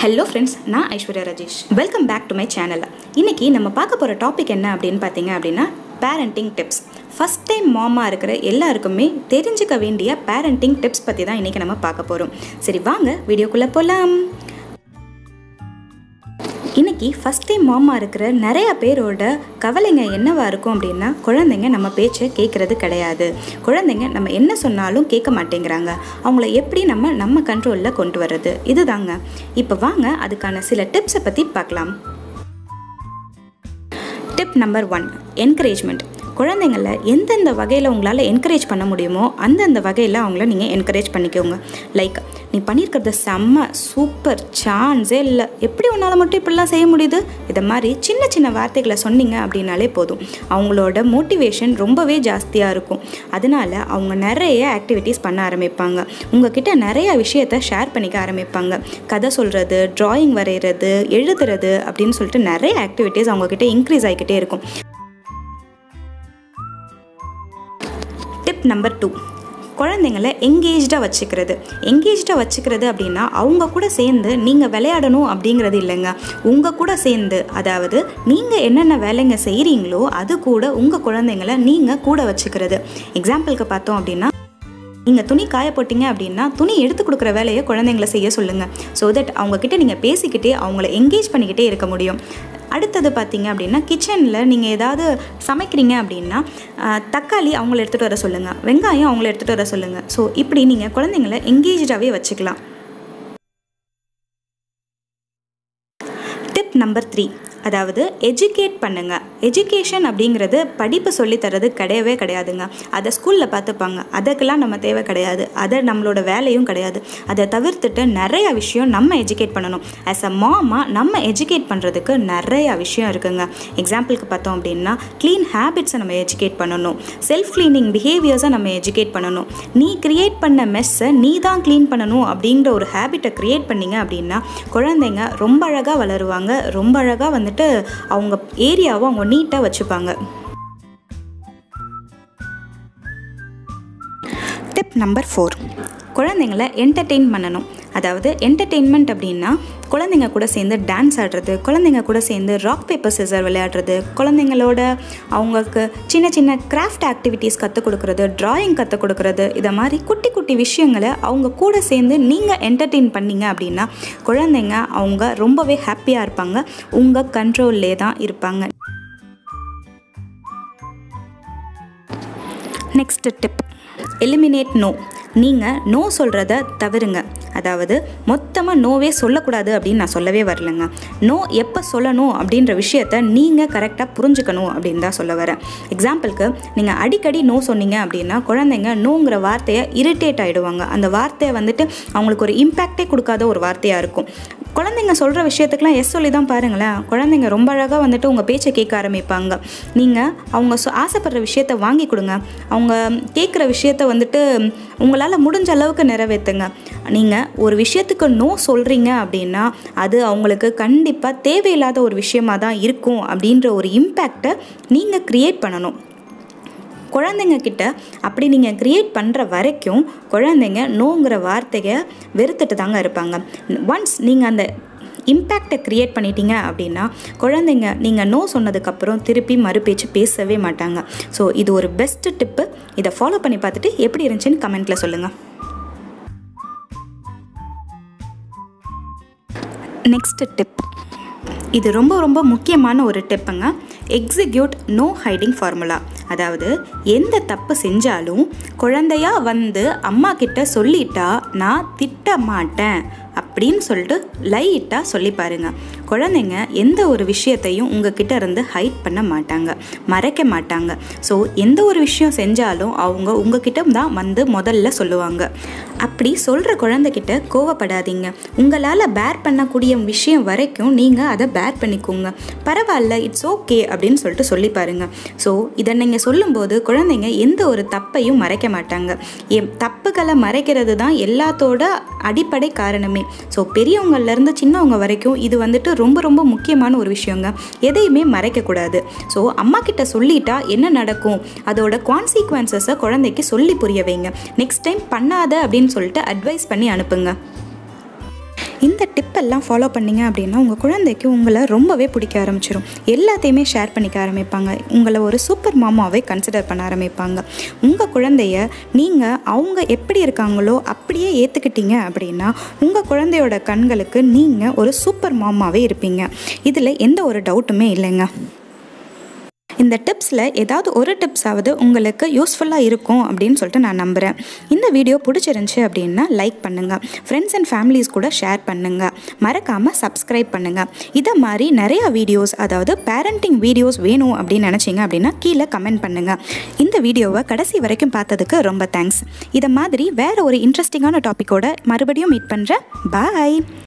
hello friends நான் Aishwarya Rajesh welcome back to my channel இன்னைக்கு நம்ம பார்க்க போகிற டாபிக் என்ன அப்படின்னு பார்த்தீங்க அப்படின்னா பேரண்டிங் டிப்ஸ் ஃபஸ்ட் டைம் மாமா இருக்கிற எல்லாருக்குமே தெரிஞ்சுக்க வேண்டிய பேரண்டிங் டிப்ஸ் பற்றி தான் இன்றைக்கி நம்ம பார்க்க போகிறோம் சரி வாங்க வீடியோக்குள்ளே போகலாம் இன்னைக்கு ஃபஸ்ட் டைம் மாமா இருக்கிற நிறைய பேரோட கவலைங்க என்னவா இருக்கும் அப்படின்னா குழந்தைங்க நம்ம பேச்சை கேட்குறது கிடையாது குழந்தைங்க நம்ம என்ன சொன்னாலும் கேட்க மாட்டேங்கிறாங்க அவங்கள எப்படி நம்ம நம்ம கண்ட்ரோலில் கொண்டு வர்றது இதுதாங்க இப்போ வாங்க அதுக்கான சில டிப்ஸை பற்றி பார்க்கலாம் டிப் நம்பர் ஒன் என்கரேஜ்மெண்ட் குழந்தைங்கள எந்தெந்த வகையில் உங்களால் என்கரேஜ் பண்ண முடியுமோ அந்தந்த வகையில் அவங்கள நீங்கள் என்கரேஜ் பண்ணிக்கோங்க லைக் நீ பண்ணியிருக்கிறது செம்ம சூப்பர் சான்ஸே இல்லை எப்படி உன்னால் மட்டும் இப்படிலாம் செய்ய முடியுது இதை மாதிரி சின்ன சின்ன வார்த்தைகளை சொன்னீங்க அப்படின்னாலே போதும் அவங்களோட மோட்டிவேஷன் ரொம்பவே ஜாஸ்தியாக இருக்கும் அதனால அவங்க நிறைய ஆக்டிவிட்டீஸ் பண்ண ஆரம்பிப்பாங்க உங்ககிட்ட நிறைய விஷயத்த ஷேர் பண்ணிக்க ஆரம்பிப்பாங்க கதை சொல்கிறது ட்ராயிங் வரைகிறது எழுதுறது அப்படின்னு சொல்லிட்டு நிறைய ஆக்டிவிட்டீஸ் அவங்கக்கிட்ட இன்க்ரீஸ் ஆகிக்கிட்டே இருக்கும் டிப் நம்பர் டூ குழந்தைங்கள எங்கேஜ்டாக வச்சுக்கிறது எங்கேஜ்டாக வச்சுக்கிறது அப்படின்னா அவங்க கூட சேர்ந்து நீங்கள் விளையாடணும் அப்படிங்கிறது இல்லைங்க உங்கள் கூட சேர்ந்து அதாவது நீங்கள் என்னென்ன வேலைங்க செய்கிறீங்களோ அது கூட உங்கள் குழந்தைங்கள நீங்கள் கூட வச்சுக்கிறது எக்ஸாம்பிளுக்கு பார்த்தோம் அப்படின்னா நீங்கள் துணி காய போட்டிங்க அப்படின்னா துணி எடுத்து கொடுக்குற வேலையை குழந்தைங்கள செய்ய சொல்லுங்கள் ஸோ தட் அவங்கக்கிட்ட நீங்கள் பேசிக்கிட்டே அவங்கள என்கேஜ் பண்ணிக்கிட்டே இருக்க முடியும் அடுத்தது பார்த்தீங்க அப்படின்னா கிச்சனில் நீங்கள் ஏதாவது சமைக்கிறீங்க அப்படின்னா தக்காளி அவங்கள எடுத்துகிட்டு வர சொல்லுங்கள் வெங்காயம் அவங்கள எடுத்துகிட்டு வர சொல்லுங்கள் ஸோ இப்படி நீங்கள் குழந்தைங்கள என்கேஜாகவே வச்சுக்கலாம் டிப் நம்பர் த்ரீ அதாவது எஜுகேட் பண்ணுங்கள் எஜுகேஷன் அப்படிங்கிறது படிப்பு சொல்லித்தரது கிடையவே கிடையாதுங்க அதை ஸ்கூலில் பார்த்துப்பாங்க அதுக்கெல்லாம் நம்ம தேவை கிடையாது அதை நம்மளோட வேலையும் கிடையாது அதை தவிர்த்துட்டு நிறையா விஷயம் நம்ம எஜுகேட் பண்ணணும் ஆஸ் அ மாமா நம்ம எஜுகேட் பண்ணுறதுக்கு நிறையா விஷயம் இருக்குங்க எக்ஸாம்பிளுக்கு பார்த்தோம் அப்படின்னா க்ளீன் ஹேபிட்ஸை நம்ம எஜுகேட் பண்ணணும் செல்ஃப் க்ளீனிங் பிஹேவியர்ஸை நம்ம எஜுகேட் பண்ணணும் நீ க்ரியேட் பண்ண மெஸ்ஸை நீ தான் க்ளீன் பண்ணணும் அப்படிங்கிற ஒரு ஹேபிட்டை க்ரியேட் பண்ணிங்க அப்படின்னா குழந்தைங்க ரொம்ப அழகாக வளருவாங்க ரொம்ப அழகாக வந்துட்டு அவங்க ஏரியாவை அவங்க நீட்டாக வச்சுப்பாங்க டிப் நம்பர் ஃபோர் குழந்தைங்கள என்டர்டெயின் பண்ணணும் அதாவது என்டர்டெயின்மெண்ட் அப்படின்னா குழந்தைங்க கூட சேர்ந்து டான்ஸ் ஆடுறது குழந்தைங்க கூட சேர்ந்து ராக் பேப்பர் சிசர் விளையாடுறது குழந்தைங்களோட அவங்களுக்கு சின்ன சின்ன கிராஃப்ட் ஆக்டிவிட்டீஸ் கற்றுக் கொடுக்குறது ட்ராயிங் கற்றுக் கொடுக்குறது இதை மாதிரி குட்டி குட்டி விஷயங்களை அவங்க கூட சேர்ந்து நீங்கள் என்டர்டெயின் பண்ணீங்க அப்படின்னா குழந்தைங்க அவங்க ரொம்பவே ஹாப்பியாக இருப்பாங்க உங்கள் கண்ட்ரோல்லே தான் இருப்பாங்க நெக்ஸ்ட் டிப் எலிமினேட் நோ நீங்கள் நோ சொல்கிறத தவிருங்க அதாவது மொத்தமாக நோவே சொல்லக்கூடாது அப்படின்னு நான் சொல்லவே வரலைங்க நோ எப்போ சொல்லணும் அப்படின்ற விஷயத்த நீங்கள் கரெக்டாக புரிஞ்சுக்கணும் அப்படின்னு தான் சொல்ல வரேன் எக்ஸாம்பிளுக்கு நீங்கள் அடிக்கடி நோ சொன்னீங்க அப்படின்னா குழந்தைங்க நோங்கிற வார்த்தையை இரிட்டேட் ஆகிடுவாங்க அந்த வார்த்தையை வந்துட்டு அவங்களுக்கு ஒரு இம்பேக்டே கொடுக்காத ஒரு வார்த்தையாக இருக்கும் குழந்தைங்க சொல்கிற விஷயத்துக்கெலாம் எஸ் சொல்லி தான் பாருங்களேன் குழந்தைங்க ரொம்ப அழகாக வந்துட்டு உங்கள் பேச்சை கேட்க ஆரம்பிப்பாங்க நீங்கள் அவங்க சொ ஆசைப்படுற விஷயத்த வாங்கி கொடுங்க அவங்க கேட்குற விஷயத்த வந்துட்டு உங்களால் முடிஞ்ச அளவுக்கு நிறைவேற்றுங்க நீங்கள் ஒரு விஷயத்துக்கு நோ சொல்கிறீங்க அப்படின்னா அது அவங்களுக்கு கண்டிப்பாக தேவையில்லாத ஒரு விஷயமாக தான் இருக்கும் அப்படின்ற ஒரு இம்பேக்டை நீங்கள் க்ரியேட் பண்ணணும் குழந்தைங்க கிட்ட அப்படி நீங்கள் க்ரியேட் பண்ணுற வரைக்கும் குழந்தைங்க நோங்கிற வார்த்தையை வெறுத்துட்டு தாங்க இருப்பாங்க ஒன்ஸ் நீங்கள் அந்த இம்பேக்டை க்ரியேட் பண்ணிட்டீங்க அப்படின்னா குழந்தைங்க நீங்கள் நோ சொன்னதுக்கப்புறம் திருப்பி மறுபேச்சு பேசவே மாட்டாங்க ஸோ இது ஒரு பெஸ்ட்டு டிப்பு இதை ஃபாலோ பண்ணி பார்த்துட்டு எப்படி இருந்துச்சுன்னு கமெண்ட்டில் சொல்லுங்கள் நெக்ஸ்ட் டிப் இது ரொம்ப ரொம்ப முக்கியமான ஒரு டிப்புங்க எக்ஸிக்யூட் நோ ஹைடிங் ஃபார்முலா அதாவது எந்த தப்பு செஞ்சாலும் குழந்தையா வந்து அம்மா கிட்ட சொல்லிட்டா நான் திட்ட மாட்டேன் அப்படின்னு சொல்லிட்டு லைட்டாக சொல்லி பாருங்க குழந்தைங்க எந்த ஒரு விஷயத்தையும் உங்ககிட்ட இருந்து ஹைட் பண்ண மாட்டாங்க மறைக்க மாட்டாங்க ஸோ எந்த ஒரு விஷயம் செஞ்சாலும் அவங்க உங்ககிட்ட தான் வந்து முதல்ல சொல்லுவாங்க அப்படி சொல்கிற குழந்தைகிட்ட கோவப்படாதீங்க உங்களால் பேர் பண்ணக்கூடிய விஷயம் வரைக்கும் நீங்கள் அதை பேர் பண்ணிக்கோங்க பரவாயில்ல இட்ஸ் ஓகே அப்படின்னு சொல்லிட்டு சொல்லி பாருங்க ஸோ இதை நீங்கள் சொல்லும்போது குழந்தைங்க எந்த ஒரு தப்பையும் மறைக்க மாட்டாங்க எம் தப்புகளை மறைக்கிறது தான் எல்லாத்தோட அடிப்படை காரணமே ஸோ பெரியவங்கள்லேருந்து சின்னவங்க வரைக்கும் இது வந்துட்டு ரொம்ப ரொம்ப முக்கியமான ஒரு விஷயங்க எதையுமே மறைக்கக்கூடாது ஸோ அம்மா கிட்ட சொல்லிட்டா என்ன நடக்கும் அதோட கான்சிக்வன்சஸை குழந்தைக்கு சொல்லி புரிய வைங்க நெக்ஸ்ட் டைம் பண்ணாத அப்படின்னு சொல்லிட்டு அட்வைஸ் பண்ணி அனுப்புங்க இந்த டிப்பெல்லாம் ஃபாலோ பண்ணீங்க அப்படின்னா உங்கள் குழந்தைக்கு உங்களை ரொம்பவே பிடிக்க ஆரம்பிச்சிடும் எல்லாத்தையுமே ஷேர் பண்ணிக்க ஆரம்பிப்பாங்க உங்களை ஒரு சூப்பர் மாமாவே கன்சிடர் பண்ண ஆரம்பிப்பாங்க உங்கள் குழந்தைய நீங்கள் அவங்க எப்படி இருக்காங்களோ அப்படியே ஏற்றுக்கிட்டீங்க அப்படின்னா உங்கள் குழந்தையோட கண்களுக்கு நீங்கள் ஒரு சூப்பர் மாமாவே இருப்பீங்க இதில் எந்த ஒரு டவுட்டுமே இல்லைங்க இந்த டிப்ஸில் ஏதாவது ஒரு டிப்ஸாவது உங்களுக்கு யூஸ்ஃபுல்லாக இருக்கும் அப்படின்னு சொல்லிட்டு நான் நம்புகிறேன் இந்த வீடியோ பிடிச்சிருந்துச்சி அப்படின்னா லைக் பண்ணுங்கள் ஃப்ரெண்ட்ஸ் அண்ட் ஃபேமிலிஸ் கூட ஷேர் பண்ணுங்கள் மறக்காமல் சப்ஸ்கிரைப் பண்ணுங்கள் இதை மாதிரி நிறையா வீடியோஸ் அதாவது பேரண்டிங் வீடியோஸ் வேணும் அப்படின்னு நினச்சிங்க அப்படின்னா கீழே கமெண்ட் பண்ணுங்கள் இந்த வீடியோவை கடைசி வரைக்கும் பார்த்ததுக்கு ரொம்ப தேங்க்ஸ் இதை மாதிரி வேறு ஒரு இன்ட்ரெஸ்டிங்கான டாப்பிக்கோட மறுபடியும் மீட் பண்ணுறேன் பாய்